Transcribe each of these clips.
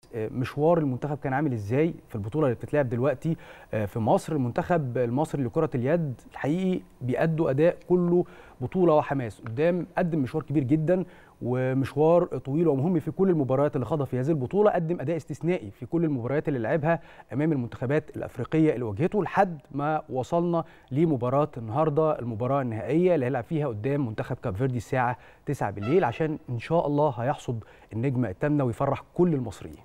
مشوار المنتخب كان عامل ازاي في البطوله اللي بتتلعب دلوقتي في مصر المنتخب المصري لكره اليد الحقيقي بيأدوا اداء كله بطوله وحماس قدام قدم مشوار كبير جدا ومشوار طويل ومهم في كل المباريات اللي خاضها في هذه البطوله قدم اداء استثنائي في كل المباريات اللي لعبها امام المنتخبات الافريقيه اللي واجهته لحد ما وصلنا لمباراه النهارده المباراه النهائيه اللي هيلعب فيها قدام منتخب كاب فيردي الساعه 9 بالليل عشان ان شاء الله هيحصد النجمه الثامنه ويفرح كل المصريين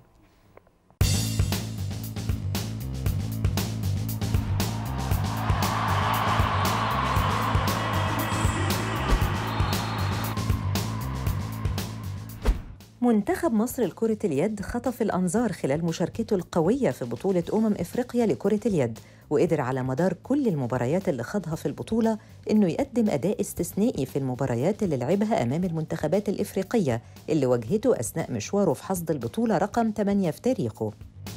منتخب مصر لكرة اليد خطف الأنظار خلال مشاركته القوية في بطولة أمم إفريقيا لكرة اليد وقدر على مدار كل المباريات اللي خاضها في البطولة إنه يقدم أداء استثنائي في المباريات اللي لعبها أمام المنتخبات الإفريقية اللي واجهته أثناء مشواره في حصد البطولة رقم 8 في تاريخه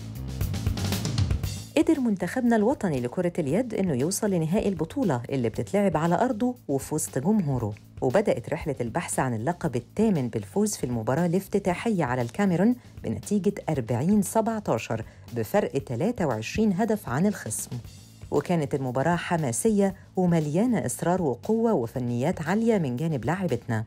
قدر منتخبنا الوطني لكرة اليد إنه يوصل لنهائي البطولة اللي بتتلعب على أرضه وفي وسط جمهوره وبدأت رحلة البحث عن اللقب الثامن بالفوز في المباراة الافتتاحية على الكاميرون بنتيجة 40-17 بفرق 23 هدف عن الخصم وكانت المباراة حماسية ومليانة إصرار وقوة وفنيات عالية من جانب لاعبتنا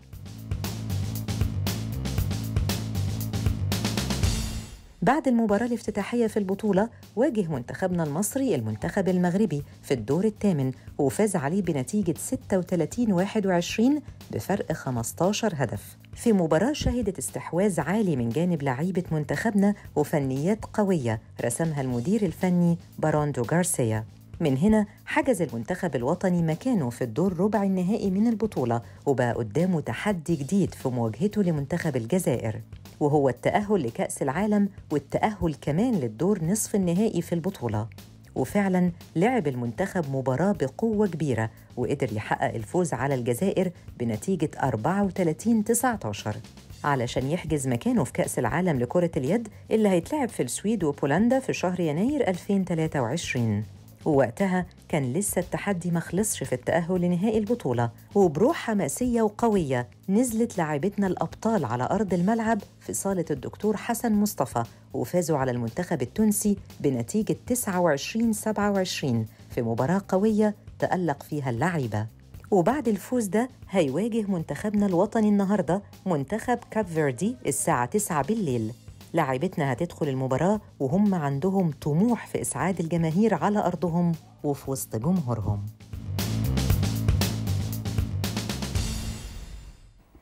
بعد المباراة الافتتاحية في البطولة واجه منتخبنا المصري المنتخب المغربي في الدور الثامن وفاز عليه بنتيجة 36-21 بفرق 15 هدف في مباراة شهدت استحواذ عالي من جانب لعيبة منتخبنا وفنيات قوية رسمها المدير الفني باروندو غارسيا من هنا حجز المنتخب الوطني مكانه في الدور ربع النهائي من البطولة وبقى قدامه تحدي جديد في مواجهته لمنتخب الجزائر وهو التأهل لكأس العالم والتأهل كمان للدور نصف النهائي في البطولة وفعلا لعب المنتخب مباراة بقوة كبيرة وقدر يحقق الفوز على الجزائر بنتيجة 34-19 علشان يحجز مكانه في كأس العالم لكرة اليد اللي هيتلعب في السويد وبولندا في شهر يناير 2023 ووقتها كان لسه التحدي ما خلصش في التأهل لنهائي البطولة وبروح حماسية وقوية نزلت لاعبتنا الأبطال على أرض الملعب في صالة الدكتور حسن مصطفى وفازوا على المنتخب التونسي بنتيجة 29-27 في مباراة قوية تألق فيها اللعيبة وبعد الفوز ده هيواجه منتخبنا الوطني النهارده منتخب كاب فيردي الساعة 9 بالليل لاعبتنا هتدخل المباراة وهم عندهم طموح في إسعاد الجماهير على أرضهم وفي وسط جمهورهم